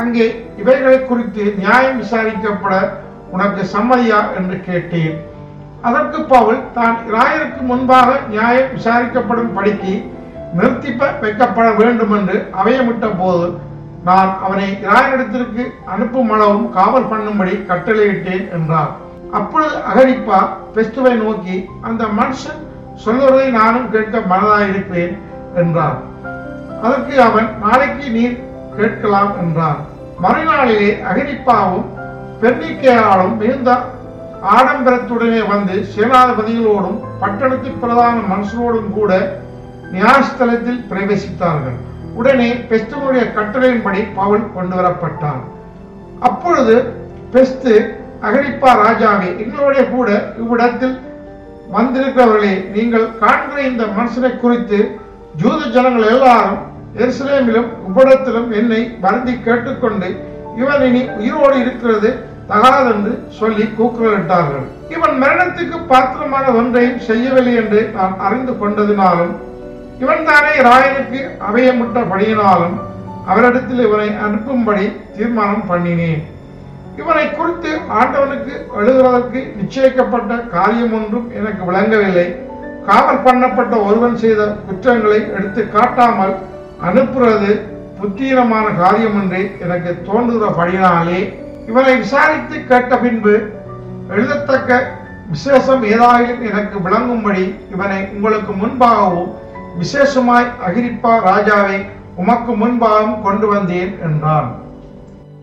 அங்கே இவைகளை குறித்து நியாயம் விசாரிக்கப்பட உனக்கு சம்மதியா என்று கேட்டேன் அதற்கு பவுல் தான் இராயருக்கு முன்பாக நியாயம் விசாரிக்கப்படும் படிக்கு நிறுத்திப்ப வைக்கப்பட வேண்டும் என்று அவையமிட்ட போது நான் அவனை இராயனிடத்திற்கு அனுப்பும் அளவும் காவல் பண்ணும்படி கட்டளையிட்டேன் என்றார் அப்பொழுது அகரிப்பா பெஸ்டுவை நோக்கி அந்த மனுஷன் சொல்லுவதை நானும் கேட்க மனதாயிருக்கிறேன் என்றார் அதற்கு அவன் நாளைக்கு நீர் கேட்கலாம் என்றார் மறுநாளிலே அகிரிப்பாவும் பெர்னிக்கேயாலும் மிகுந்த ஆடம்பரத்துடனே வந்து சேனாதிபதிகளோடும் பட்டணத்தின் பிரதான மனுஷனோடும் கூட நியாயஸ்தலத்தில் பிரவேசித்தார்கள் உடனே பெஸ்துனுடைய கட்டளையின்படி பவுல் கொண்டு வரப்பட்டான் அப்பொழுது பெஸ்து அகரிப்பா ராஜாவே எங்களுடைய கூட இவ்விடத்தில் வந்திருக்கிறவர்களே நீங்கள் காண்கிற இந்த மனுஷனை குறித்து ஜூத ஜனங்கள் எல்லாரும் எருசலேமிலும் உபடத்திலும் என்னை வருந்தி கேட்டுக்கொண்டு இவன் இனி உயிரோடு இருக்கிறது தகாதென்று சொல்லி கூக்குரலிட்டார்கள் இவன் மரணத்துக்கு பாத்திரமான ஒன்றையும் செய்யவில்லை என்று நான் அறிந்து கொண்டதினாலும் இவன் தானே ராயனுக்கு அவையமிட்டபடியினாலும் அவரிடத்தில் இவனை அனுப்பும்படி தீர்மானம் பண்ணினேன் இவனை குறித்து ஆண்டவனுக்கு எழுதுவதற்கு நிச்சயிக்கப்பட்ட காரியம் ஒன்றும் எனக்கு விளங்கவில்லை காவல் பண்ணப்பட்ட ஒருவன் செய்த குற்றங்களை எடுத்து காட்டாமல் அனுப்புறது புத்தீனமான காரியம் என்று எனக்கு தோன்றுகிறபடினாலே இவனை விசாரித்து கேட்ட பின்பு எழுதத்தக்க விசேஷம் ஏதாயும் எனக்கு விளங்கும்படி இவனை உங்களுக்கு முன்பாகவும் விசேஷமாய் அகிரிப்பா ராஜாவை உமக்கு முன்பாகவும் கொண்டு வந்தேன் என்றான்